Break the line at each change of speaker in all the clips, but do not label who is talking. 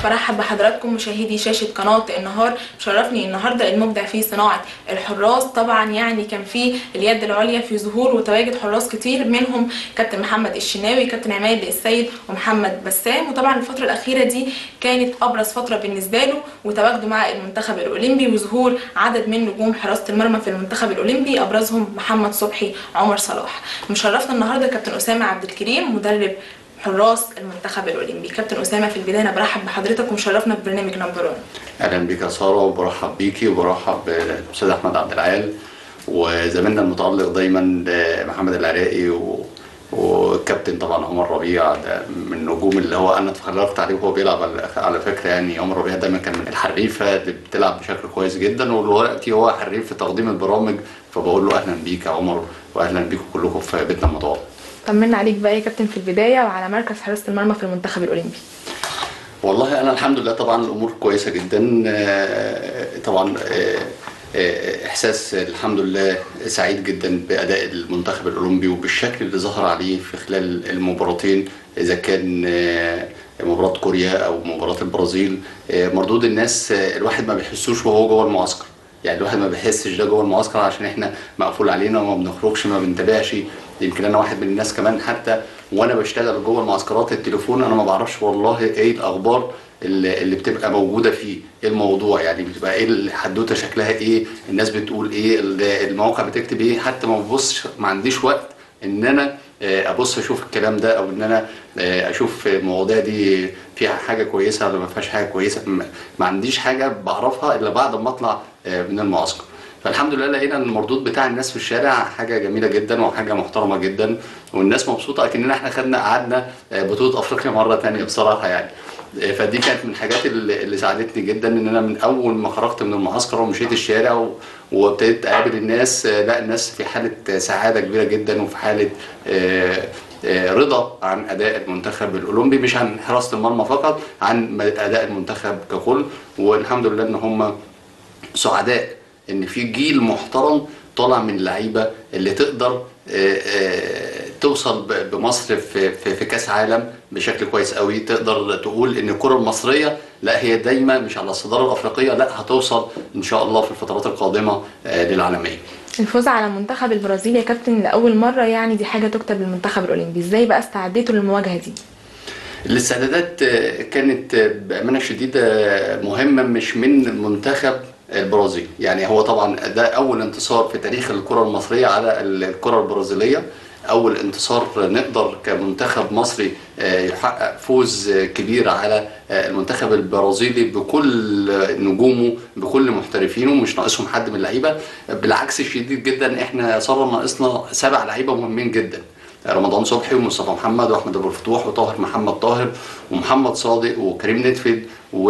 برحب بحضراتكم مشاهدي شاشة قناة النهار مشرفني النهاردة المبدع في صناعة الحراس طبعا يعني كان في اليد العليا في ظهور وتواجد حراس كتير منهم كابتن محمد الشناوي كابتن عماد السيد ومحمد بسام وطبعا الفترة الأخيرة دي كانت أبرز فترة بالنسبة له وتواجده مع المنتخب الأولمبي وظهور عدد من نجوم حراسة المرمى في المنتخب الأولمبي أبرزهم محمد صبحي عمر صلاح مشرفنا النهارده كابتن أسامة عبد الكريم مدرب حراس المنتخب الاولمبي كابتن اسامه في البدايه انا برحب بحضرتك ومشرفنا في برنامج نمبر 1
اهلا بيك يا ساره وبرحب بيكي وبرحب بالاستاذ احمد عبد العال وزميلنا المتالق دايما محمد العراقي و... والكابتن طبعا عمر ربيع ده من النجوم اللي هو انا اتفرجت عليه وهو بيلعب على- على فكره يعني عمر ربيع دايما كان من الحريفه اللي بتلعب بشكل كويس جدا ودلوقتي هو حريف في تقديم البرامج فبقول له اهلا بيك يا عمر واهلا بيكم كلكم في بيتنا المتواضع
طمنا عليك بقى يا كابتن في البدايه وعلى مركز حراسه المرمى في المنتخب الاولمبي
والله انا الحمد لله طبعا الامور كويسه جدا آه، طبعا آه، آه، احساس الحمد لله سعيد جدا باداء المنتخب الاولمبي وبالشكل اللي ظهر عليه في خلال المباراتين اذا كان آه، مباراه كوريا او مباراه البرازيل آه، مردود الناس آه، الواحد ما بيحسوش وهو جوه المعسكر يعني الواحد ما بيحسش ده جوه المعسكر عشان احنا مقفول علينا وما بنخرجش ما بنتابعش يمكن انا واحد من الناس كمان حتى وانا بشتغل جوه المعسكرات التليفون انا ما بعرفش والله ايه الاخبار اللي, اللي بتبقى موجوده فيه ايه الموضوع يعني بتبقى ايه الحدوته شكلها ايه الناس بتقول ايه المواقع بتكتب ايه حتى ما ببصش ما عنديش وقت ان انا آه، ابص اشوف الكلام ده او ان انا آه، اشوف المواضيع دي فيها حاجه كويسه ولا ما فيهاش حاجه كويسه ما ما عنديش حاجه بعرفها الا بعد ما اطلع آه، من المعسكر فالحمد لله لقينا ان المردود بتاع الناس في الشارع حاجه جميله جدا وحاجه محترمه جدا والناس مبسوطه اكننا احنا خدنا قعدنا آه، بطوله افريقيا مره تانية بصراحه يعني آه، فدي كانت من الحاجات اللي اللي ساعدتني جدا ان انا من اول ما خرجت من المعسكر ومشيت الشارع و- وابتديت اقابل الناس آه، لا الناس في حاله آه، سعاده كبيره جدا وفي حاله آه، آه، رضا عن اداء المنتخب الاولمبي مش عن حراسه المرمى فقط عن اداء المنتخب ككل والحمد لله ان هم سعداء ان في جيل محترم طالع من اللعيبه اللي تقدر آه، آه، توصل ب- بمصر في في في كاس عالم بشكل كويس قوي تقدر تقول ان الكره المصريه لا هي دايما مش على الصداره الافريقيه لا هتوصل ان شاء الله في الفترات القادمه آه، للعالميه
الفوز على المنتخب البرازيلي يا كابتن لاول مره يعني دي حاجه تكتب للمنتخب الاولمبي ازاي بقى استعديتوا للمواجهه دي
الاستعدادات آه، كانت آه، بأمانة شديدة آه، مهمة مش من المنتخب البرازيلي يعني هو طبعا ده أول انتصار في تاريخ الكرة المصرية على الكرة البرازيلية أول انتصار نقدر كمنتخب مصري آه، يحقق فوز آه، كبير على آه، المنتخب البرازيلي بكل آه، نجومه بكل محترفينه مش ناقصهم حد من اللعيبة بالعكس الشديد جدا احنا صار ناقصنا سبع لعيبة مهمين جدا رمضان صبحي ومصطفى محمد واحمد ابو الفتوح وطاهر محمد طاهر ومحمد صادق وكريم نتفد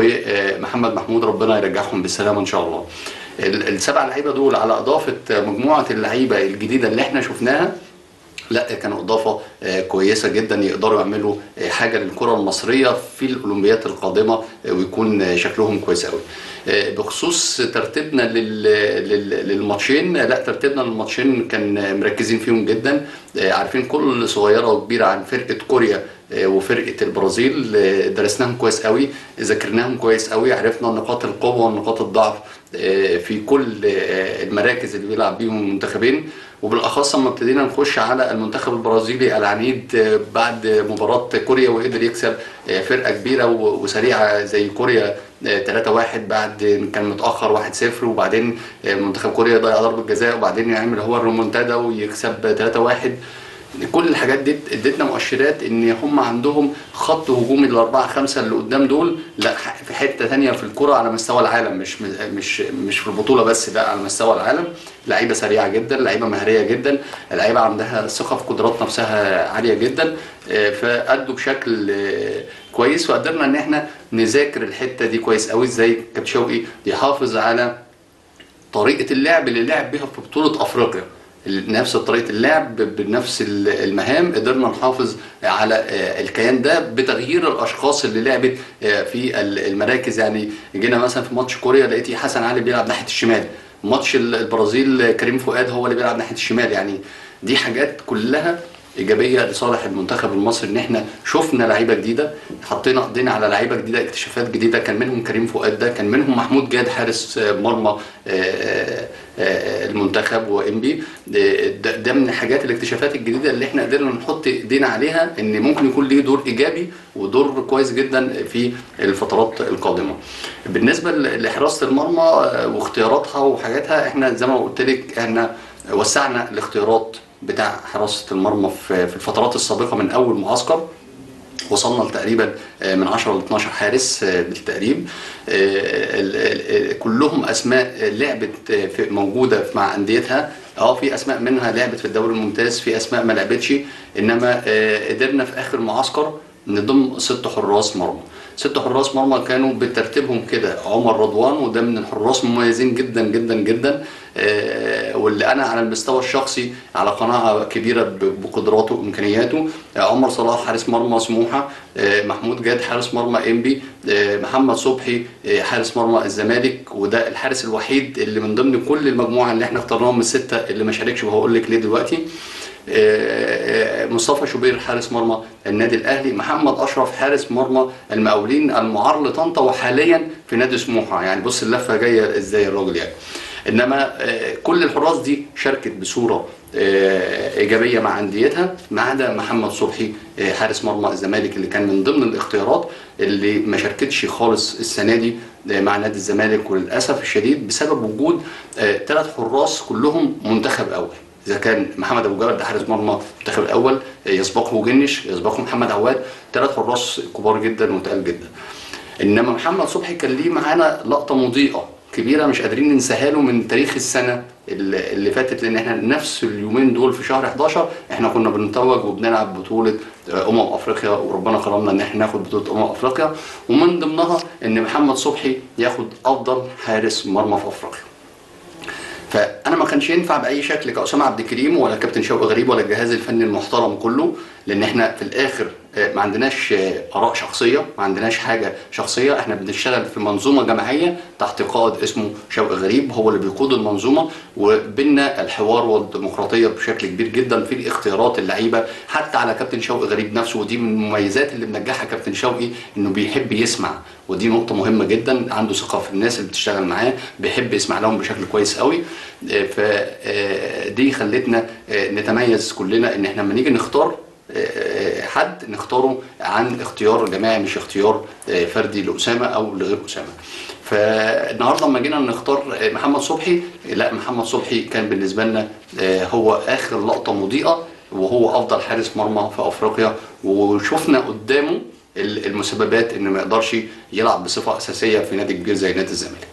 ومحمد محمود ربنا يرجعهم بالسلامه ان شاء الله. ال- السبع لعيبه دول على اضافه مجموعه اللعيبه الجديده اللي احنا شفناها لا كانوا اضافه آه، كويسه جدا يقدروا يعملوا آه، حاجه للكره المصريه في الاولمبيات القادمه آه، ويكون آه، شكلهم كويس قوي آه، بخصوص ترتيبنا لل- لل- للماتشين آه، لا ترتيبنا للماتشين كان آه، مركزين فيهم جدا آه، عارفين كل صغيره وكبيره عن فرقه كوريا آه، وفرقه البرازيل آه، درسناهم كويس قوي ذاكرناهم كويس قوي عرفنا نقاط القوه ونقاط الضعف آه، في كل آه، المراكز اللي بيلعب بيهم المنتخبين وبالاخص لما ابتدينا نخش على المنتخب البرازيلي العنيد آه، بعد مباراه كوريا وقدر يكسب آه، فرقه كبيره و- وسريعه زي كوريا آه، 3-1 بعد كان متاخر 1-0 وبعدين آه، منتخب كوريا ضيع ضربه جزاء وبعدين يعمل هو الريمونتادا ويكسب 3-1 كل الحاجات دي ادتنا مؤشرات ان هم عندهم خط هجومي الاربعه خمسه اللي قدام دول لا ح- في حته تانية في الكره على مستوى العالم مش مش مش في البطوله بس لا على مستوى العالم لعيبه سريعه جدا لعيبه مهاريه جدا لعيبه عندها ثقه في قدرات نفسها عاليه جدا آه، فادوا بشكل آه، كويس وقدرنا ان احنا نذاكر الحته دي كويس قوي ازاي كابتن شوقي يحافظ على طريقه اللعب اللي لعب بيها في بطوله افريقيا نفس طريقه اللعب بنفس المهام قدرنا نحافظ على آه، الكيان ده بتغيير الاشخاص اللي لعبت آه، في المراكز يعني جينا مثلا في ماتش كوريا لقيت حسن علي بيلعب ناحيه الشمال ماتش البرازيل كريم فؤاد هو اللي بيلعب ناحيه الشمال يعني دي حاجات كلها ايجابيه لصالح المنتخب المصري ان احنا شفنا لعيبه جديده حطينا ايدينا على لعيبه جديده اكتشافات جديده كان منهم كريم فؤاد ده كان منهم محمود جاد حارس مرمى المنتخب وانبي ده, ده من الحاجات الاكتشافات الجديده اللي احنا قدرنا نحط ايدينا عليها ان ممكن يكون ليه دور ايجابي ودور كويس جدا في الفترات القادمه. بالنسبه لحراسه المرمى واختياراتها وحاجاتها احنا زي ما قلت لك احنا وسعنا الاختيارات بتاع حراسه المرمى في الفترات السابقه من اول معسكر وصلنا تقريبا من 10 ل 12 حارس بالتقريب كلهم اسماء لعبت موجوده مع انديتها اه في اسماء منها لعبت في الدوري الممتاز في اسماء ما لعبتش انما قدرنا في اخر معسكر نضم ست حراس مرمى ست حراس مرمى كانوا بترتيبهم كده عمر رضوان وده من الحراس مميزين جدا جدا جدا آه واللي انا على المستوى الشخصي على قناعه كبيره بقدراته وامكانياته آه عمر صلاح حارس مرمى سموحه آه محمود جاد حارس مرمى انبي محمد صبحي حارس مرمى الزمالك وده الحارس الوحيد اللي من ضمن كل المجموعه اللي احنا اخترناهم من السته اللي ما شاركش وهقول لك ليه دلوقتي مصطفى شوبير حارس مرمى النادي الاهلي محمد اشرف حارس مرمى المقاولين المعار لطنطا وحاليا في نادي سموحه يعني بص اللفه جايه ازاي الراجل يعني انما كل الحراس دي شاركت بصوره ايجابيه مع انديتها ما عدا محمد صبحي حارس مرمى الزمالك اللي كان من ضمن الاختيارات اللي ما شاركتش خالص السنه دي مع نادي الزمالك وللاسف الشديد بسبب وجود ثلاث حراس كلهم منتخب اول اذا كان محمد ابو جبل ده حارس مرمى المنتخب الاول يسبقه جنش يسبقه محمد عواد ثلاث حراس كبار جدا وتقال جدا انما محمد صبحي كان ليه معانا لقطه مضيئه كبيره مش قادرين ننساها له من تاريخ السنه اللي فاتت لان احنا نفس اليومين دول في شهر 11 احنا كنا بنتوج وبنلعب بطوله امم افريقيا وربنا كرمنا ان احنا ناخد بطوله امم افريقيا ومن ضمنها ان محمد صبحي ياخد افضل حارس مرمى في افريقيا فانا ما كانش ينفع باي شكل كاسامه عبد الكريم ولا كابتن شوقي غريب ولا الجهاز الفني المحترم كله لان احنا في الاخر ما عندناش اراء شخصيه ما عندناش حاجه شخصيه احنا بنشتغل في منظومه جماعيه تحت قائد اسمه شوقي غريب هو اللي بيقود المنظومه وبيننا الحوار والديمقراطيه بشكل كبير جدا في اختيارات اللعيبه حتى على كابتن شوقي غريب نفسه ودي من المميزات اللي منجحها كابتن شوقي انه بيحب يسمع ودي نقطة مهمة جدا عنده ثقة في الناس اللي بتشتغل معاه بيحب يسمع لهم بشكل كويس قوي فدي خلتنا نتميز كلنا ان احنا لما نيجي نختار حد نختاره عن اختيار جماعي مش اختيار فردي لاسامه او لغير اسامه. فالنهارده لما جينا نختار محمد صبحي لا محمد صبحي كان بالنسبه لنا هو اخر لقطه مضيئه وهو افضل حارس مرمى في افريقيا وشفنا قدامه المسببات ان ما يقدرش يلعب بصفه اساسيه في نادي كبير زي نادي الزمالك.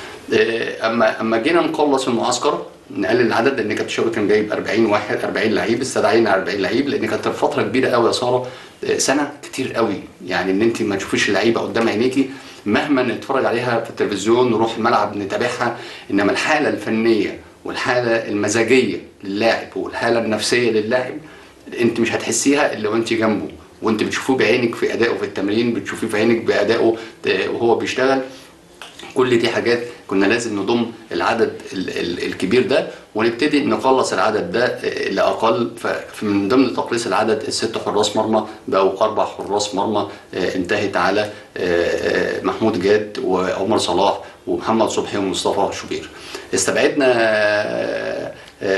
اما اما جينا نخلص المعسكر نقلل العدد لان كابتن شوقي كان جايب 40 واحد 40 لعيب استدعينا 40 لعيب لان كانت فتره كبيره قوي يا ساره سنه كتير قوي يعني ان انت ما تشوفيش اللعيبه قدام عينيكي مهما نتفرج عليها في التلفزيون نروح الملعب نتابعها انما الحاله الفنيه والحاله المزاجيه للاعب والحاله النفسيه للاعب انت مش هتحسيها الا وانت جنبه وانت بتشوفوه بعينك في ادائه في التمرين بتشوفيه في عينك بادائه وهو بيشتغل كل دي حاجات كنا لازم نضم العدد ال ال الكبير ده ونبتدي نخلص العدد ده لاقل فمن ضمن تقليص العدد الست حراس مرمى بقوا اربع حراس مرمى انتهت على محمود جاد وعمر صلاح ومحمد صبحي ومصطفى شوبير استبعدنا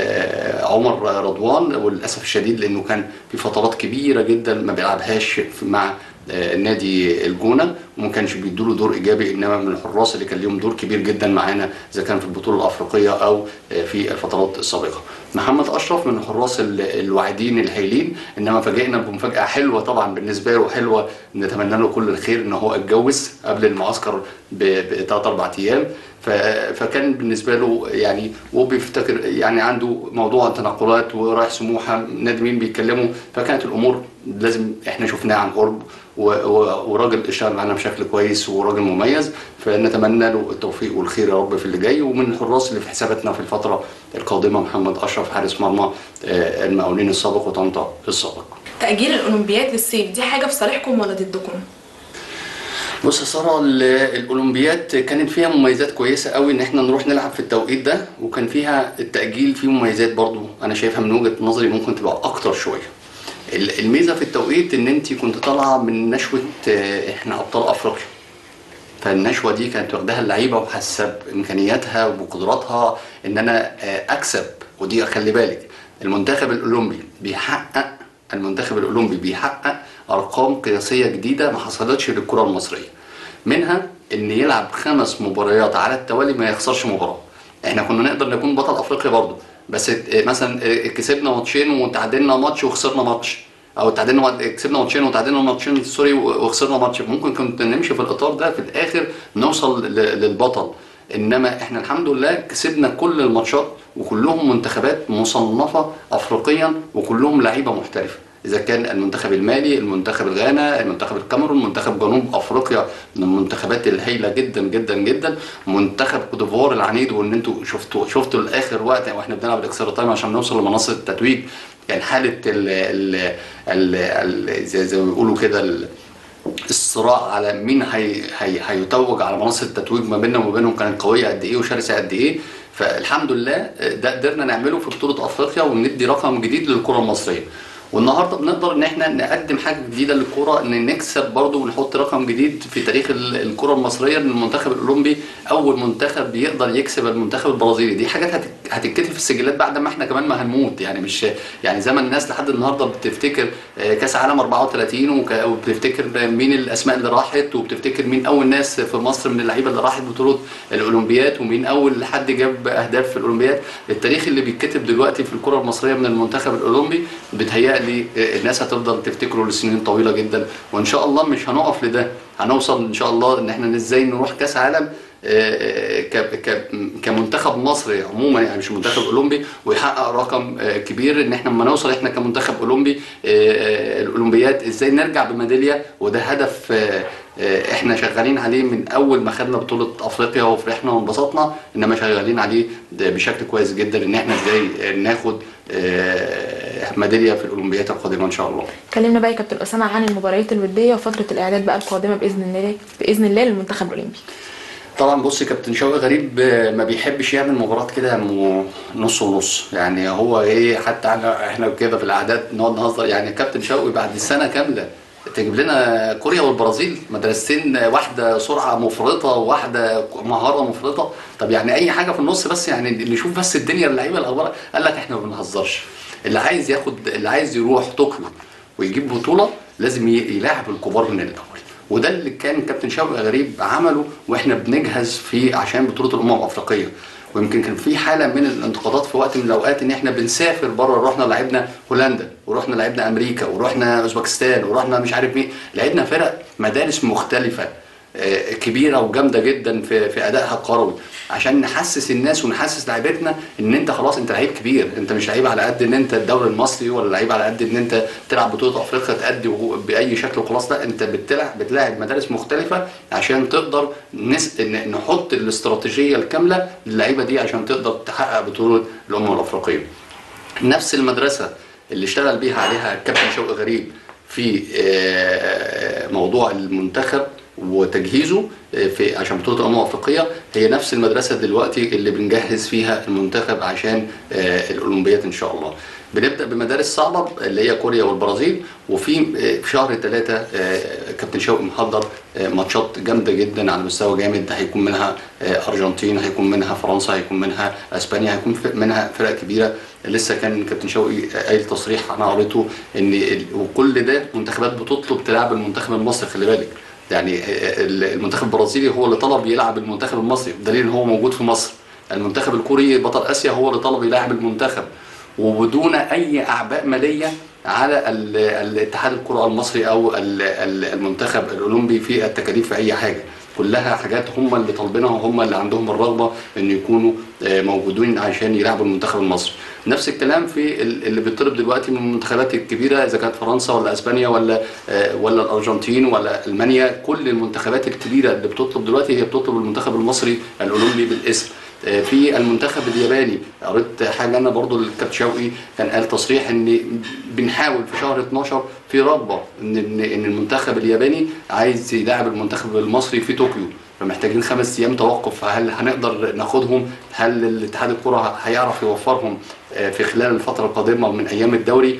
عمر رضوان وللاسف الشديد لانه كان في فترات كبيره جدا ما بيلعبهاش مع نادي الجونه وما كانش بيدوا له دور ايجابي انما من الحراس اللي كان ليهم دور كبير جدا معانا اذا كان في البطوله الافريقيه او في الفترات السابقه. محمد اشرف من الحراس الواعدين الهايلين انما فاجئنا بمفاجاه حلوه طبعا بالنسبه له حلوه نتمنى له كل الخير ان هو اتجوز قبل المعسكر بثلاث اربع ايام فكان بالنسبه له يعني وهو بيفتكر يعني عنده موضوع تنقلات ورايح سموحه نادي مين بيتكلموا فكانت الامور لازم احنا شفناه عن قرب وراجل اشتغل معانا بشكل كويس وراجل مميز فنتمنى له التوفيق والخير يا رب في اللي جاي ومن الحراس اللي في حساباتنا في الفتره القادمه محمد اشرف حارس مرمى المقاولين السابق وطنطا السابق.
تاجيل الاولمبياد للصيف دي حاجه في صالحكم ولا ضدكم؟
بص يا ساره الاولمبياد كانت فيها مميزات كويسه قوي ان احنا نروح نلعب في التوقيت ده وكان فيها التاجيل فيه مميزات برضو انا شايفها من وجهه نظري ممكن تبقى اكتر شويه ال- الميزه في التوقيت ان انت كنت طالعه من نشوه آه، احنا ابطال افريقيا فالنشوه دي كانت واخداها اللعيبه وحاسه بامكانياتها وبقدراتها ان انا آه، اكسب ودي خلي بالك المنتخب الاولمبي بيحقق المنتخب الاولمبي بيحقق ارقام قياسيه جديده ما حصلتش للكره المصريه منها ان يلعب خمس مباريات على التوالي ما يخسرش مباراه احنا كنا نقدر نكون بطل افريقيا برضه بس آه، مثلا آه، كسبنا ماتشين وتعادلنا ماتش وخسرنا ماتش او تعادلنا مات- كسبنا ماتشين وتعادلنا ماتشين سوري وخسرنا ماتش ممكن كنت نمشي في الاطار ده في الاخر نوصل ل- للبطل انما احنا الحمد لله كسبنا كل الماتشات وكلهم منتخبات مصنفه افريقيا وكلهم لعيبه محترفه اذا كان المنتخب المالي المنتخب الغانا المنتخب الكاميرون منتخب جنوب افريقيا من المنتخبات الهائله جدا جدا جدا منتخب كوت ديفوار العنيد وان انتوا شفتوا شفتوا لاخر وقت واحنا بنلعب الاكسترا تايم عشان نوصل لمنصه التتويج كان حاله ال ال ال ال زي, زي ما بيقولوا كده ال- الصراع على مين هي هي هيتوج على منصه التتويج ما بيننا وما بينهم كانت قويه قد ايه وشرسه قد ايه فالحمد لله ده قدرنا نعمله في بطوله افريقيا وندي رقم جديد للكره المصريه والنهارده بنقدر ان احنا نقدم حاجه جديده للكره ان نكسب برضه ونحط رقم جديد في تاريخ ال- الكره المصريه ان المنتخب الاولمبي اول منتخب بيقدر يكسب المنتخب البرازيلي دي حاجات هت- هتتكتب في السجلات بعد ما احنا كمان ما هنموت يعني مش يعني زي ما الناس لحد النهارده بتفتكر آه، كاس عالم 34 وك- وبتفتكر مين الاسماء اللي راحت وبتفتكر مين اول ناس في مصر من اللعيبه اللي راحت بطوله الاولمبياد ومين اول حد جاب اهداف في الاولمبياد التاريخ اللي بيتكتب دلوقتي في الكره المصريه من المنتخب الاولمبي بتهيألي آه، الناس هتفضل تفتكره لسنين طويله جدا وان شاء الله مش هنقف لده هنوصل ان شاء الله ان احنا ازاي نروح كاس عالم آه، ك- ك- كمنتخب مصري عموما يعني مش منتخب اولمبي ويحقق رقم آه، كبير ان احنا لما نوصل احنا كمنتخب اولمبي آه، آه، الاولمبياد ازاي نرجع بميداليه وده هدف آه، آه، احنا شغالين عليه من اول ما خدنا بطوله افريقيا وفرحنا وانبسطنا انما شغالين عليه ده بشكل كويس جدا ان احنا ازاي آه، ناخد آه، ميداليه في الاولمبياد القادمه ان شاء الله
كلمنا بقى يا كابتن اسامه عن المباريات الوديه وفتره الاعداد بقى القادمه باذن الله باذن الله للمنتخب الاولمبي
طبعا بص كابتن شوقي غريب آه، ما بيحبش يعمل مباراه كده م- نص ونص يعني هو ايه حتى احنا احنا كده في الاعداد نقعد نهزر يعني كابتن شوقي بعد سنه كامله تجيب لنا كوريا والبرازيل مدرستين واحده سرعه مفرطه وواحده مهاره مفرطه طب يعني اي حاجه في النص بس يعني نشوف بس الدنيا اللعيبه الاخبار قال لك احنا ما بنهزرش اللي عايز ياخد اللي عايز يروح طوكيو ويجيب بطوله لازم ي- يلاعب الكبار من الاول وده اللي كان كابتن شوقي غريب عمله واحنا بنجهز فيه عشان بطوله الامم الافريقيه ويمكن كان في حاله من الانتقادات في وقت من الاوقات ان احنا بنسافر بره رحنا لعبنا هولندا ورحنا لعبنا امريكا ورحنا اوزبكستان ورحنا مش عارف مين لعبنا فرق مدارس مختلفه آه، كبيره وجامده جدا في في ادائها الكروي عشان نحسس الناس ونحسس لعيبتنا ان انت خلاص انت لعيب كبير انت مش لعيب على قد ان انت الدوري المصري ولا لعيب على قد ان انت تلعب بطوله افريقيا تأدي وهو- باي شكل وخلاص لا انت بتلعب بتلاعب مدارس مختلفه عشان تقدر نس... ن- نحط الاستراتيجيه الكامله للعيبه دي عشان تقدر تحقق بطوله الامم الافريقيه نفس المدرسه اللي اشتغل بيها عليها الكابتن شوقي غريب في آه، موضوع المنتخب وتجهيزه آه، في عشان بطوله الامم الافريقيه هي نفس المدرسه دلوقتي اللي بنجهز فيها المنتخب عشان آه، الاولمبياد ان شاء الله بنبدا بمدارس صعبه اللي هي كوريا والبرازيل وفي آه، في شهر ثلاثة كابتن شوقي محضر آه، ماتشات جامده جدا على مستوى جامد هيكون منها آه، ارجنتين هيكون منها فرنسا هيكون منها اسبانيا هيكون في- منها فرق كبيره لسه كان كابتن شوقي قايل تصريح انا قريته ان ال- وكل ده منتخبات بتطلب تلعب المنتخب المصري خلي بالك يعني ال- المنتخب البرازيلي هو اللي طلب يلعب المنتخب المصري بدليل ان هو موجود في مصر المنتخب الكوري بطل اسيا هو اللي طلب يلاعب المنتخب وبدون اي اعباء ماليه على ال- الاتحاد الكره المصري او ال- ال- المنتخب الاولمبي في التكاليف في اي حاجه كلها حاجات هم اللي طالبينها وهم اللي عندهم الرغبه ان يكونوا آه، موجودين عشان يلعبوا المنتخب المصري نفس الكلام في ال- اللي بيطلب دلوقتي من المنتخبات الكبيره اذا كانت فرنسا ولا اسبانيا ولا آه، ولا الارجنتين ولا المانيا كل المنتخبات الكبيره اللي بتطلب دلوقتي هي بتطلب المنتخب المصري الاولمبي بالاسم آه، في المنتخب الياباني قريت حاجه انا برضو الكابتن شوقي كان قال تصريح ان بنحاول في شهر 12 في رغبه ان ان إن المنتخب الياباني عايز يلاعب المنتخب المصري في طوكيو فمحتاجين خمس ايام توقف هل هنقدر ناخدهم هل الاتحاد الكره هيعرف يوفرهم آه، في خلال الفتره القادمه من ايام الدوري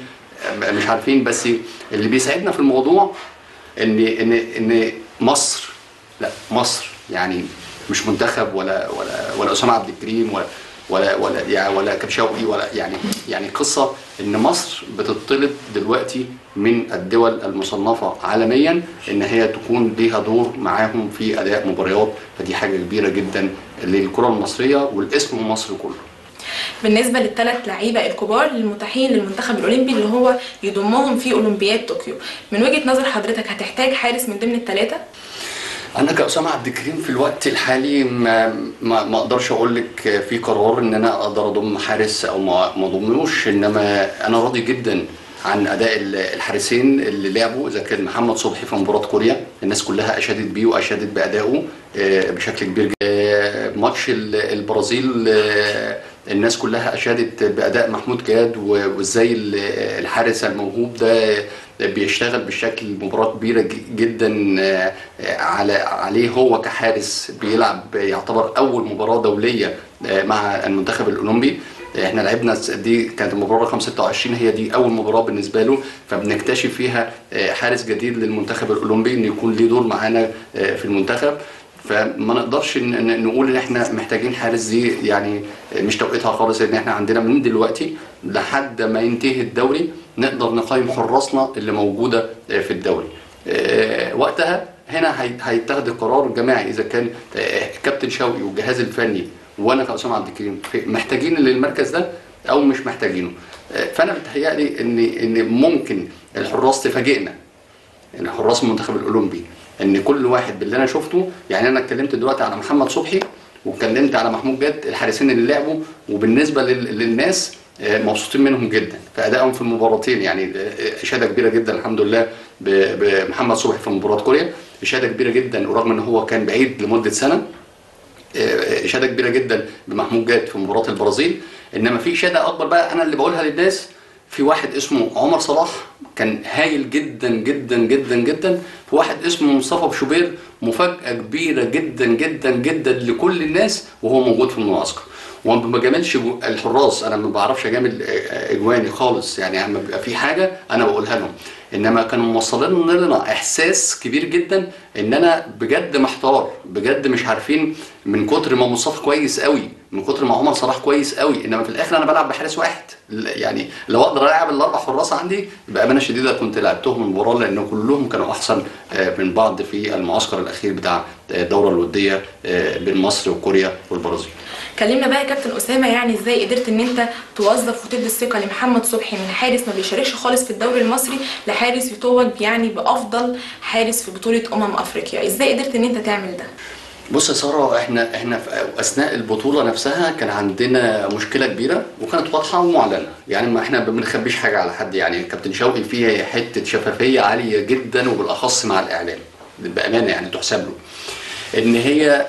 مش عارفين بس اللي بيساعدنا في الموضوع ان ان ان مصر لا مصر يعني مش منتخب ولا ولا ولا اسامه عبد الكريم ولا ولا ولا يعني ولا كبشاوي ولا يعني يعني قصه ان مصر بتطلب دلوقتي من الدول المصنفه عالميا ان هي تكون ليها دور معاهم في اداء مباريات فدي حاجه كبيره جدا للكره المصريه والاسم مصر كله.
بالنسبه للثلاث لعيبه الكبار المتاحين للمنتخب الاولمبي اللي هو يضمهم في اولمبياد طوكيو من وجهه نظر حضرتك هتحتاج حارس من ضمن الثلاثه
انا كاسامه عبد الكريم في الوقت الحالي ما ما, ما اقدرش اقول لك في قرار ان انا اقدر اضم حارس او ما ما اضموش انما انا راضي جدا عن اداء الحارسين اللي لعبوا اذا كان محمد صبحي في مباراه كوريا الناس كلها اشادت بيه واشادت بادائه بشكل كبير جدا ماتش البرازيل الناس كلها اشادت باداء محمود جاد وازاي الحارس الموهوب ده بيشتغل بشكل مباراه كبيره جدا على عليه هو كحارس بيلعب يعتبر اول مباراه دوليه مع المنتخب الاولمبي احنا لعبنا دي كانت المباراه رقم 26 هي دي اول مباراه بالنسبه له فبنكتشف فيها حارس جديد للمنتخب الاولمبي انه يكون ليه دور معانا في المنتخب فما نقدرش نقول ان احنا محتاجين حارس دي يعني مش توقيتها خالص ان احنا عندنا من دلوقتي لحد ما ينتهي الدوري نقدر نقيم حراسنا اللي موجوده في الدوري وقتها هنا هيتخذ القرار الجماعي اذا كان كابتن شوقي والجهاز الفني وانا كاسامه عبد الكريم محتاجين للمركز ده او مش محتاجينه فانا بتهيألي ان ان ممكن الحراس تفاجئنا ان حراس المنتخب الاولمبي ان كل واحد باللي انا شفته يعني انا اتكلمت دلوقتي على محمد صبحي واتكلمت على محمود جد الحارسين اللي لعبوا وبالنسبه للناس مبسوطين منهم جدا في ادائهم في المباراتين يعني اشاده كبيره جدا الحمد لله بمحمد صبحي في مباراه كوريا اشاده كبيره جدا ورغم ان هو كان بعيد لمده سنه اشاده كبيره جدا بمحمود جاد في مباراه البرازيل انما في اشاده اكبر بقى انا اللي بقولها للناس في واحد اسمه عمر صلاح كان هايل جدا جدا جدا جدا في واحد اسمه مصطفى بشوبير مفاجاه كبيره جدا جدا جدا لكل الناس وهو موجود في المعسكر وما بجاملش الحراس انا ما بعرفش اجامل اجواني خالص يعني لما بيبقى في حاجه انا بقولها لهم انما كانوا موصلين لنا احساس كبير جدا ان انا بجد محتار بجد مش عارفين من كتر ما مصطفى كويس قوي من كتر ما عمر صلاح كويس قوي انما في الاخر انا بلعب بحارس واحد يعني لو اقدر العب الاربع حراس عندي بامانه شديده كنت لعبتهم المباراه لان كلهم كانوا احسن من بعض في المعسكر الاخير بتاع الدوره الوديه بين مصر وكوريا والبرازيل
كلمنا بقى يا كابتن اسامه يعني ازاي قدرت ان انت توظف وتدي الثقه لمحمد صبحي من حارس ما بيشاركش خالص في الدوري المصري لحارس يتوج يعني بافضل حارس في بطوله امم افريقيا ازاي قدرت ان انت تعمل ده
بص يا ساره احنا احنا في اثناء البطوله نفسها كان عندنا مشكله كبيره وكانت واضحه ومعلنه يعني ما احنا ما بنخبيش حاجه على حد يعني كابتن شوقي فيه حته شفافيه عاليه جدا وبالاخص مع الاعلام بامانه يعني تحسب له ان هي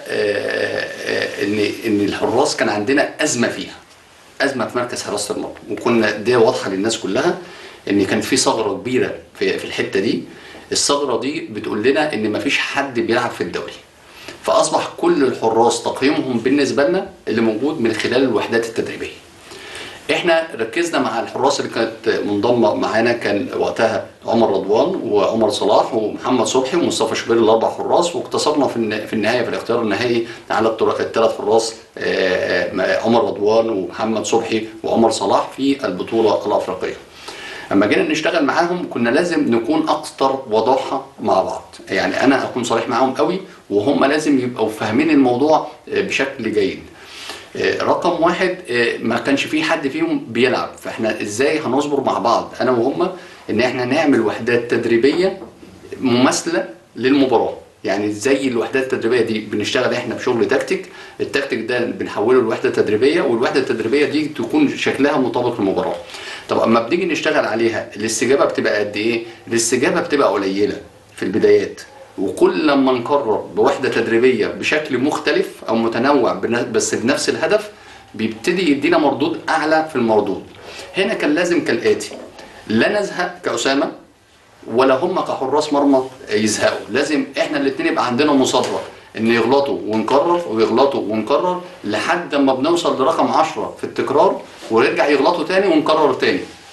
ان ان الحراس كان عندنا ازمه فيها ازمه في مركز حراسه المرمى وكنا دي واضحه للناس كلها ان كان في ثغره كبيره في في الحته دي الثغره دي بتقول لنا ان مفيش حد بيلعب في الدوري فاصبح كل الحراس تقييمهم بالنسبه لنا اللي موجود من خلال الوحدات التدريبيه احنا ركزنا مع الحراس اللي كانت منضمه معانا كان وقتها عمر رضوان وعمر صلاح ومحمد صبحي ومصطفى شوبير الاربع حراس واقتصرنا في في النهايه في الاختيار النهائي على الثلاث حراس عمر رضوان ومحمد صبحي وعمر صلاح في البطوله الافريقيه. اما جينا نشتغل معاهم كنا لازم نكون اكثر وضوحه مع بعض يعني انا اكون صريح معاهم قوي وهم لازم يبقوا فاهمين الموضوع بشكل جيد رقم واحد ما كانش في حد فيهم بيلعب فاحنا ازاي هنصبر مع بعض انا وهم ان احنا نعمل وحدات تدريبيه مماثله للمباراه يعني زي الوحدات التدريبيه دي بنشتغل احنا بشغل تكتيك التكتيك ده بنحوله لوحده تدريبيه والوحده التدريبيه دي تكون شكلها مطابق للمباراه طب اما بنيجي نشتغل عليها الاستجابه بتبقى قد ايه الاستجابه بتبقى قليله في البدايات وكل لما نقرر بوحده تدريبيه بشكل مختلف او متنوع بس بنفس الهدف بيبتدي يدينا مردود اعلى في المردود هنا كان لازم كالاتي لا نزهق كاسامه ولا هم كحراس مرمى يزهقوا لازم احنا الاثنين يبقى عندنا مصادره ان يغلطوا ونكرر ويغلطوا ونكرر لحد ما بنوصل لرقم 10 في التكرار ونرجع يغلطوا تاني ونكرر تاني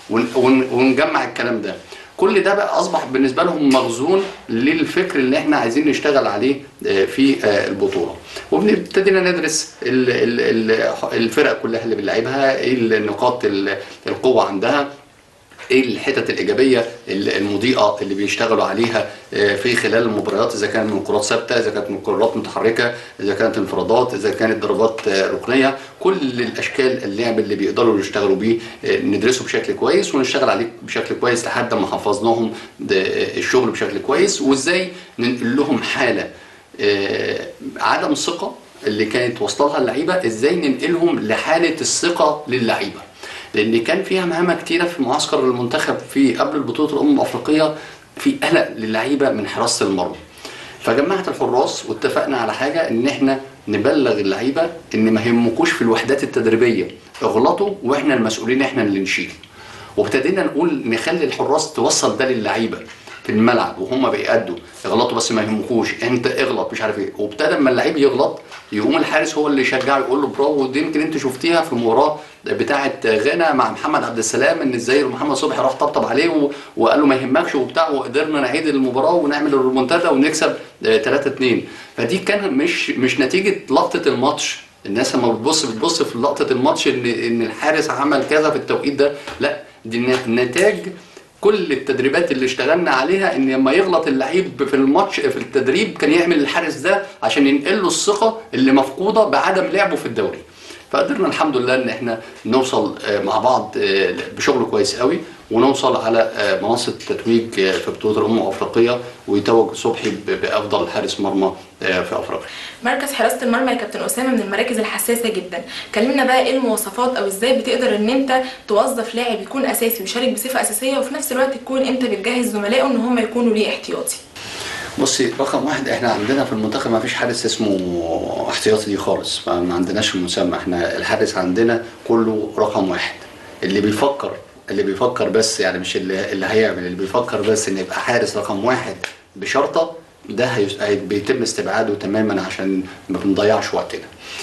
ون- ون- ونجمع الكلام ده كل ده بقى اصبح بالنسبه لهم مخزون للفكر اللي احنا عايزين نشتغل عليه آه، في آه، البطوله وبنبتدينا ندرس ال- ال- ال- الفرق كلها اللي بنلعبها ايه النقاط ال- القوه عندها ايه الحتت الايجابيه المضيئه اللي بيشتغلوا عليها آه، في خلال المباريات اذا كان من كرات ثابته اذا كانت من كرات متحركه اذا كانت انفرادات اذا كانت ضربات آه، ركنيه كل الاشكال اللعب اللي بيقدروا يشتغلوا بيه آه، ندرسه بشكل كويس ونشتغل عليه بشكل كويس لحد ما حفظناهم ده- الشغل بشكل كويس وازاي ننقل لهم حاله آه، عدم الثقه اللي كانت واصله اللعيبه ازاي ننقلهم لحاله الثقه للعيبه لان كان فيها مهمه كتيره في معسكر المنتخب في قبل البطوله الامم الافريقيه في قلق للعيبه من حراسه المرمى فجمعت الحراس واتفقنا على حاجه ان احنا نبلغ اللعيبه ان ما يهمكوش في الوحدات التدريبيه اغلطوا واحنا المسؤولين احنا اللي نشيل وابتدينا نقول نخلي الحراس توصل ده للعيبه في الملعب وهم بيأدوا اغلطوا بس ما يهمكوش انت اغلط مش عارف ايه وابتدى اما اللعيب يغلط يقوم الحارس هو اللي يشجعه يقول له برافو ودي يمكن انت شفتيها في المباراه بتاعه غانا مع محمد عبد السلام ان ازاي محمد صبحي راح طبطب عليه و... وقال له ما يهمكش وبتاع وقدرنا نعيد المباراه ونعمل الريمونتادا ونكسب 3 2 فدي كان مش مش نتيجه لقطه الماتش الناس لما بتبص بتبص في لقطه الماتش ان ان الحارس عمل كذا في التوقيت ده لا دي نتاج كل التدريبات اللي اشتغلنا عليها ان لما يغلط اللعيب في الماتش في التدريب كان يعمل الحارس ده عشان ينقل له الثقه اللي مفقوده بعدم لعبه في الدوري فقدرنا الحمد لله ان احنا نوصل آه، مع بعض آه، بشغل كويس قوي ونوصل على آه، منصه تتويج آه، في بطوله الامم الافريقيه ويتوج صبحي ب- بافضل حارس مرمى آه، في افريقيا
مركز حراسه المرمى يا كابتن اسامه من المراكز الحساسه جدا كلمنا بقى ايه المواصفات او ازاي بتقدر ان انت توظف لاعب يكون اساسي ويشارك بصفه اساسيه وفي نفس الوقت تكون انت بتجهز زملائه ان هم يكونوا ليه احتياطي
بصي رقم واحد احنا عندنا في المنتخب ما فيش حارس اسمه احتياطي دي خالص ما ما عندناش المسمى احنا الحارس عندنا كله رقم واحد اللي بيفكر اللي بيفكر بس يعني مش اللي, اللي هيعمل اللي بيفكر بس ان يبقى حارس رقم واحد بشرطه ده هيس- هي- بيتم استبعاده تماما عشان ما بنضيعش وقتنا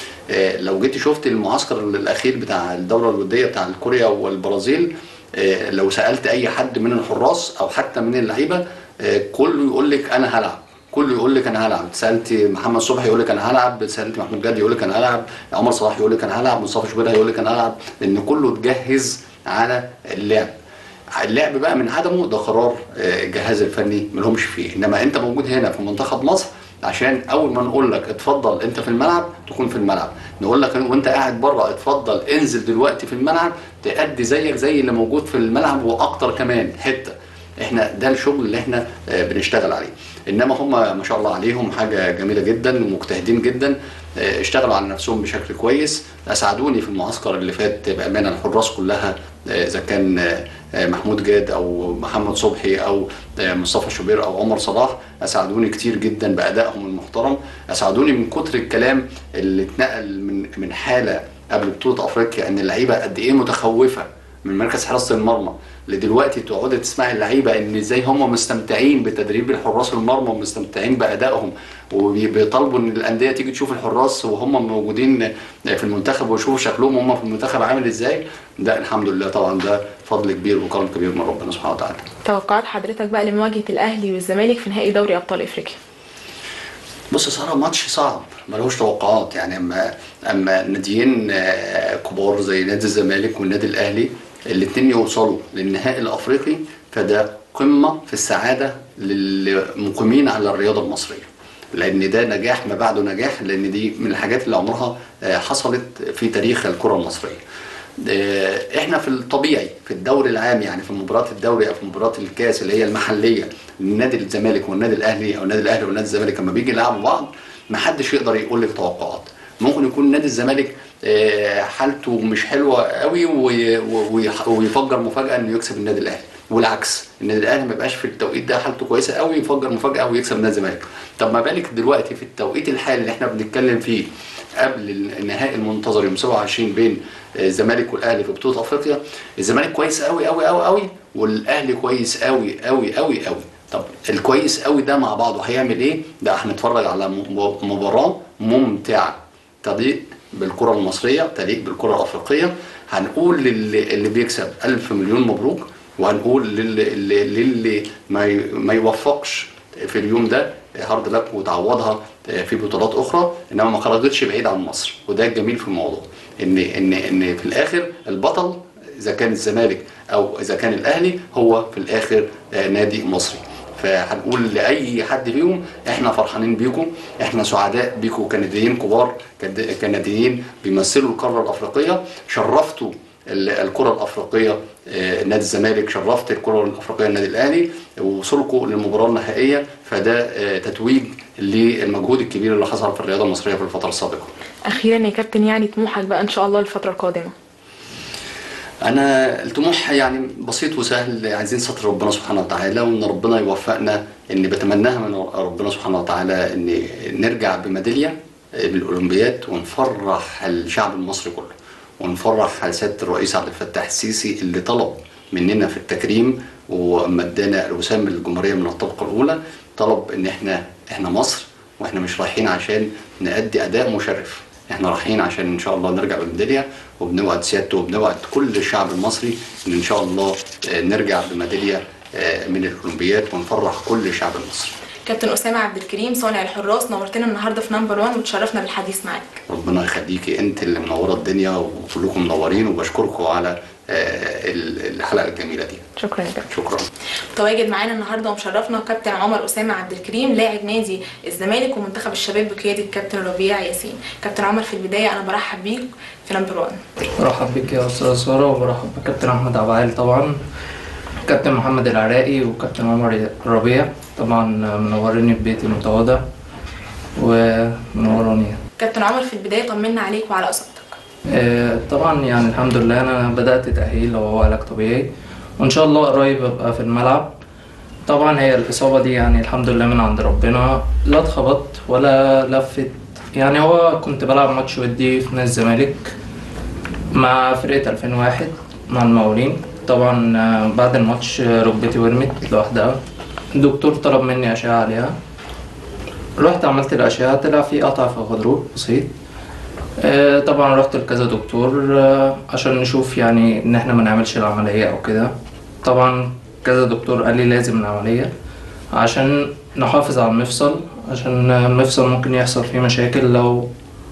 آه، لو جيت شفت المعسكر الاخير بتاع الدوره الوديه بتاع كوريا والبرازيل آه، لو سالت اي حد من الحراس او حتى من اللعيبه آه، كله يقول لك انا هلعب كله يقول لك انا هلعب سالت محمد صبحي يقول لك انا هلعب سالت محمود جد يقول لك انا هلعب عمر صلاح يقول لك انا هلعب مصطفى شوبير يقول لك انا هلعب لان كله اتجهز على اللعب اللعب بقى من عدمه ده قرار آه، الجهاز الفني ملهمش فيه انما انت موجود هنا في منتخب مصر عشان اول ما نقول لك اتفضل انت في الملعب تكون في الملعب نقول لك وانت قاعد بره اتفضل انزل دلوقتي في الملعب تأدي زيك زي اللي موجود في الملعب واكتر كمان حته احنا ده الشغل اللي احنا آه، بنشتغل عليه انما هم ما شاء الله عليهم حاجه جميله جدا ومجتهدين جدا آه، اشتغلوا على نفسهم بشكل كويس اسعدوني في المعسكر اللي فات بامانه الحراس كلها آه، اذا كان آه، آه، محمود جاد او محمد صبحي او آه، مصطفى شوبير او عمر صلاح اسعدوني كتير جدا بادائهم المحترم اسعدوني من كتر الكلام اللي اتنقل من من حاله قبل بطوله افريقيا ان اللعيبه قد ايه متخوفه من مركز حراسه المرمى لدلوقتي تقعدي تسمعي اللعيبه ان ازاي هم مستمتعين بتدريب الحراس المرمى ومستمتعين بادائهم وبيطالبوا ان الانديه تيجي تشوف الحراس وهم موجودين في المنتخب ويشوفوا شكلهم هم في المنتخب عامل ازاي ده الحمد لله طبعا ده فضل كبير وكرم كبير من ربنا سبحانه وتعالى
توقعات حضرتك بقى لمواجهه الاهلي والزمالك في نهائي دوري ابطال افريقيا
بص صراحة ماتش صعب ملوش توقعات يعني اما اما ناديين آه، كبار زي نادي الزمالك والنادي الاهلي الاثنين يوصلوا للنهائي الافريقي فده قمة في السعادة للمقيمين على الرياضة المصرية لان ده نجاح ما بعده نجاح لان دي من الحاجات اللي عمرها آه، حصلت في تاريخ الكرة المصرية آه، احنا في الطبيعي في الدوري العام يعني في مباراه الدوري او في مباراه الكاس اللي هي المحليه نادي الزمالك والنادي الاهلي او النادي الاهلي والنادي الزمالك لما بيجي يلعبوا بعض ما حدش يقدر يقول لك توقعات ممكن يكون نادي الزمالك آه، حالته مش حلوه قوي وي- وي- ويفجر مفاجاه انه يكسب النادي الاهلي والعكس النادي الاهلي ما يبقاش في التوقيت ده حالته كويسه قوي يفجر مفاجاه ويكسب نادي الزمالك طب ما بالك دلوقتي في التوقيت الحالي اللي احنا بنتكلم فيه قبل النهائي المنتظر يوم 27 بين الزمالك والاهلي في بطوله افريقيا الزمالك كويس قوي قوي قوي قوي والاهلي كويس قوي قوي قوي قوي طب الكويس قوي ده مع بعضه هيعمل ايه ده هنتفرج على م- مباراه ممتعه طريق بالكره المصريه تليق بالكره الافريقيه هنقول للي اللي بيكسب ألف مليون مبروك وهنقول للي, للي, للي ما ي- ما يوفقش في اليوم ده هارد لك وتعوضها في بطولات اخرى انما ما خرجتش بعيد عن مصر وده الجميل في الموضوع ان ان ان في الاخر البطل اذا كان الزمالك او اذا كان الاهلي هو في الاخر آه، نادي مصري فهنقول لاي حد فيهم احنا فرحانين بيكم احنا سعداء بيكم كنديين كبار كد- كنديين بيمثلوا القاره الافريقيه شرفتوا ال- الكره الافريقيه آه، نادي الزمالك شرفت الكره الافريقيه النادي الاهلي وصولكم للمباراه النهائيه فده آه، تتويج للمجهود الكبير اللي حصل في الرياضه المصريه في الفتره السابقه
اخيرا يا كابتن يعني طموحك بقى ان شاء الله الفتره القادمه
انا الطموح يعني بسيط وسهل عايزين ستر ربنا سبحانه وتعالى وان ربنا يوفقنا ان بتمناها من ربنا سبحانه وتعالى ان نرجع بميداليه بالاولمبياد ونفرح الشعب المصري كله ونفرح سياده الرئيس عبد الفتاح السيسي اللي طلب مننا في التكريم وما ادانا الوسام الجمهوريه من الطبقه الاولى طلب ان احنا احنا مصر واحنا مش رايحين عشان نأدي اداء مشرف احنا رايحين عشان ان شاء الله نرجع بميداليه وبنوعد سيادته وبنوعد كل الشعب المصري ان ان شاء الله آه، نرجع بميداليه آه، من الاولمبياد ونفرح كل الشعب المصري
كابتن اسامه عبد الكريم صانع الحراس نورتنا النهارده في نمبر 1 وتشرفنا بالحديث معاك
ربنا يخليكي انت اللي منوره الدنيا وكلكم منورين وبشكركم على آه، ال- الحلقه الجميله دي
شكرا يا كابتن
شكرا
متواجد معانا النهارده ومشرفنا كابتن عمر اسامه عبد الكريم لاعب نادي الزمالك ومنتخب الشباب بقياده كابتن ربيع ياسين كابتن عمر في البدايه انا برحب بيك في نمبر 1
برحب بك يا استاذ ساره وبرحب بكابتن احمد عبعال طبعا كابتن محمد العراقي وكابتن عمر الربيع طبعا منوريني في بيتي المتواضع ومنوروني
كابتن عمر في البدايه طمنا عليك وعلى اصابتك
آه، طبعا يعني الحمد لله انا بدات تاهيل وهو علاج طبيعي وان شاء الله قريب ابقى في الملعب طبعا هي الاصابه دي يعني الحمد لله من عند ربنا لا اتخبطت ولا لفت يعني هو كنت بلعب ماتش ودي في نادي الزمالك مع فرقه 2001 مع المقاولين طبعا آه، بعد الماتش آه، ركبتي ورمت لوحدها الدكتور طلب مني اشعه عليها رحت عملت الاشعه طلع في قطع في الغضروف بسيط آه، طبعا رحت لكذا دكتور آه، عشان نشوف يعني ان احنا ما نعملش العملية او كده طبعا كذا دكتور قال لي لازم العملية عشان نحافظ على المفصل عشان المفصل ممكن يحصل فيه مشاكل لو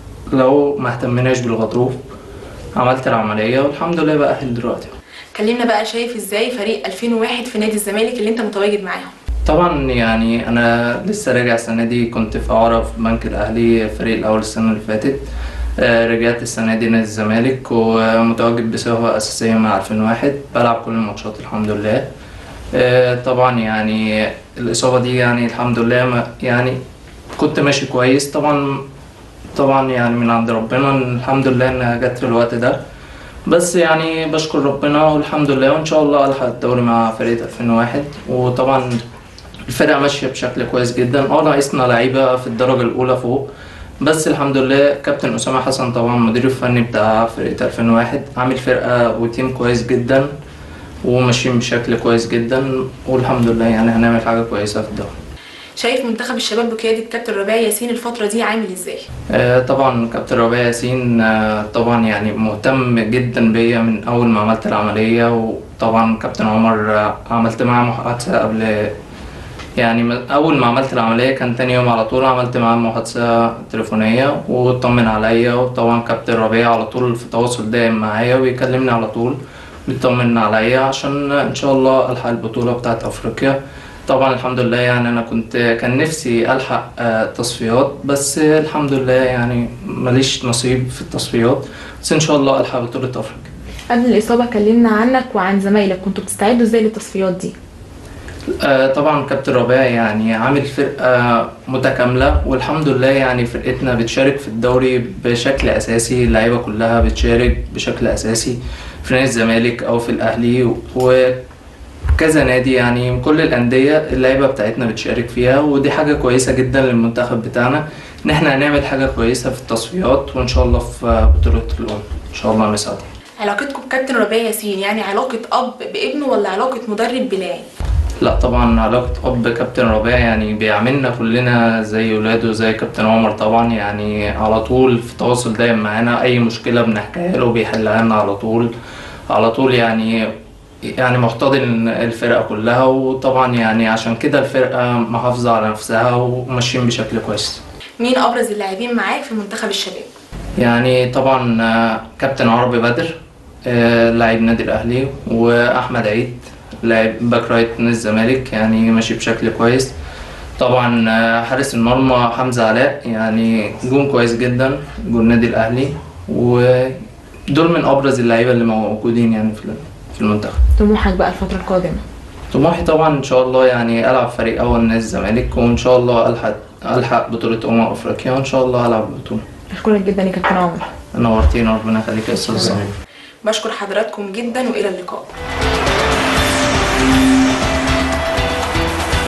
لو ما اهتمناش بالغضروف عملت العملية والحمد لله بقى أهل دلوقتي
كلمنا بقى شايف ازاي فريق 2001 في نادي الزمالك اللي انت متواجد معاهم
طبعا يعني انا لسه راجع السنه دي كنت في اعاره في بنك الاهلي الفريق الاول السنه اللي فاتت آه، رجعت السنه دي نادي الزمالك ومتواجد بصفه اساسيه مع 2001 بلعب كل الماتشات الحمد لله آه، طبعا يعني الاصابه دي يعني الحمد لله ما يعني كنت ماشي كويس طبعا طبعا يعني من عند ربنا الحمد لله انها جت في الوقت ده بس يعني بشكر ربنا والحمد لله وان شاء الله الحق الدوري مع فريق 2001 وطبعا الفرقه ماشيه بشكل كويس جدا اه ناقصنا لعيبه في الدرجه الاولى فوق بس الحمد لله كابتن اسامه حسن طبعا المدير الفني بتاع فرقه 2001 عامل فرقه وتيم كويس جدا وماشيين بشكل كويس جدا والحمد لله يعني هنعمل حاجه كويسه في الدوري
شايف منتخب الشباب بقياده كابتن ربيع ياسين الفتره دي عامل ازاي
آه، طبعا كابتن ربيع ياسين آه، طبعا يعني مهتم جدا بيا من اول ما عملت العمليه وطبعا كابتن عمر آه، عملت معاه محادثه قبل يعني من اول ما عملت العمليه كان تاني يوم على طول عملت معاه محادثه تليفونيه وطمن عليا وطبعا كابتن ربيع على طول في تواصل دائم معايا ويكلمني على طول بيطمن عليا عشان ان شاء الله الحق البطوله بتاعت افريقيا طبعا الحمد لله يعني انا كنت كان نفسي الحق آه، تصفيات بس الحمد لله يعني ماليش نصيب في التصفيات بس ان شاء الله الحق بطوله افريقيا
قبل الاصابه كلمنا عنك وعن زمايلك كنتوا بتستعدوا ازاي للتصفيات دي
آه، طبعا كابتن ربيع يعني عامل فرقة متكاملة والحمد لله يعني فرقتنا بتشارك في الدوري بشكل أساسي اللعيبة كلها بتشارك بشكل أساسي في نادي الزمالك أو في الأهلي وكذا نادي يعني من كل الأندية اللعيبة بتاعتنا بتشارك فيها ودي حاجة كويسة جدا للمنتخب بتاعنا إن احنا هنعمل حاجة كويسة في التصفيات وإن شاء الله في بطولة الأمم إن شاء الله نسعد
علاقتكم بكابتن ربيع ياسين يعني علاقه اب بابنه ولا علاقه مدرب بلاعب
لا طبعا علاقة أب كابتن ربيع يعني بيعاملنا كلنا زي ولاده زي كابتن عمر طبعا يعني على طول في تواصل دايم معانا أي مشكلة بنحكيها له بيحلها لنا على طول على طول يعني يعني محتضن الفرقة كلها وطبعا يعني عشان كده الفرقة محافظة على نفسها وماشيين بشكل كويس
مين ابرز اللاعبين معاك في منتخب الشباب
يعني طبعا آه، كابتن عربي بدر آه، لاعب نادي الاهلي واحمد عيد لاعب باك رايت نادي الزمالك يعني ماشي بشكل كويس طبعا آه، حارس المرمى حمزه علاء يعني جون كويس جدا جون النادي الاهلي ودول من ابرز اللعيبه اللي موجودين يعني في في المنتخب
طموحك بقى الفتره القادمه
طموحي طبعا ان شاء الله يعني العب فريق اول نادي الزمالك وان شاء الله الحق الحق بطوله امم افريقيا وان شاء الله العب البطوله
اشكرك جدا يا كابتن عمر
نورتينا ربنا يخليك يا استاذ سامي
بشكر حضراتكم جدا والى اللقاء